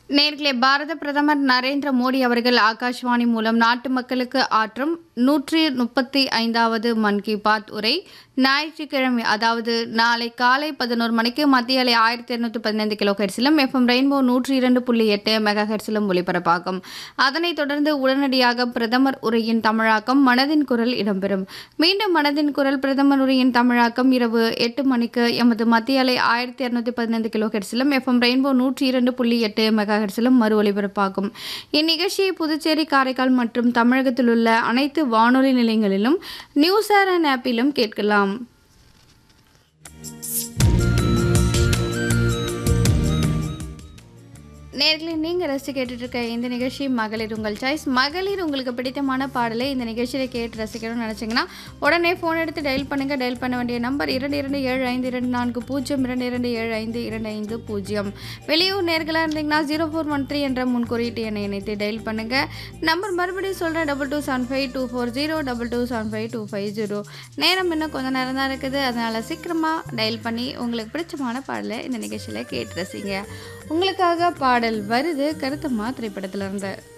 நேர்களே பாரத பிரதமர் நரேந்திர மோடி அவர்கள் ஆகாஷ்வாணி மூலம் நாட்டு மக்களுக்கு ஆற்றும் நூற்றி முப்பத்தி ஐந்தாவது மன் கி பாத் உரை ஞாயிற்றுக்கிழமை அதாவது நாளை காலை பதினோரு மணிக்கு மத்திய அலை ஆயிரத்தி இருநூத்தி பதினைந்து கிலோ ஹெர்ஸிலும் எஃப்எம் ரெயின்போ நூற்றி இரண்டு புள்ளி எட்டு மெகா ஹெர்ஸிலும் ஒலிபரப்பாகும் அதனைத் தொடர்ந்து உடனடியாக பிரதமர் உரையின் தமிழாக்கம் மனதின் குரல் இடம்பெறும் மீண்டும் மனதின் குரல் பிரதமர் உரையின் தமிழாக்கம் இரவு எட்டு மணிக்கு எமது மத்திய அலை ஆயிரத்தி இருநூத்தி பதினைந்து கிலோ ஹெர்ஸிலும் எஃப்எம் ரெயின்போ நூற்றி இரண்டு புள்ளி எட்டு மெகா ஹெர்ஸிலும் மறு ஒலிபரப்பாகும் இந்நிகழ்ச்சியை புதுச்சேரி காரைக்கால் மற்றும் தமிழகத்தில் உள்ள அனைத்து வானொலி நிலையங்களிலும் நியூஸ் ஆர் அண்ட் ஆப்பிலும் கேட்கலாம் நேர்களை நீங்கள் ரசித்து கேட்டுட்டு இருக்க இந்த நிகழ்ச்சி மகளிர் உங்கள் சாய்ஸ் மகளிர் உங்களுக்கு பிடித்தமான பாடலை இந்த நிகழ்ச்சியில் கேட்டு ரசிக்கணும்னு நினச்சிங்கன்னா உடனே ஃபோன் எடுத்து டயல் பண்ணுங்கள் டயல் பண்ண வேண்டிய நம்பர் இரண்டு இரண்டு ஏழு ஐந்து இரண்டு நான்கு பூஜ்ஜியம் இரண்டு இரண்டு ஏழு ஐந்து இரண்டு ஐந்து பூஜ்ஜியம் வெளியூர் நேர்களாக இருந்தீங்கன்னா ஜீரோ ஃபோர் ஒன் த்ரீ என்ற முன்குறியீட்டு எண்ணை இணைத்து டயல் பண்ணுங்கள் நம்பர் மறுபடியும் சொல்கிறேன் double two seven five two four zero double two seven five two five zero நேரம் இன்னும் கொஞ்சம் நேரம் தான் இருக்குது அதனால் சீக்கிரமாக டயல் பண்ணி உங்களுக்கு பிடிச்சமான பாடலை இந்த நிகழ்ச்சியில் கேட்டு ரசிங்க உங்களுக்காக பாடல் வருது கருத்தம்மா திரைப்படத்துல இருந்து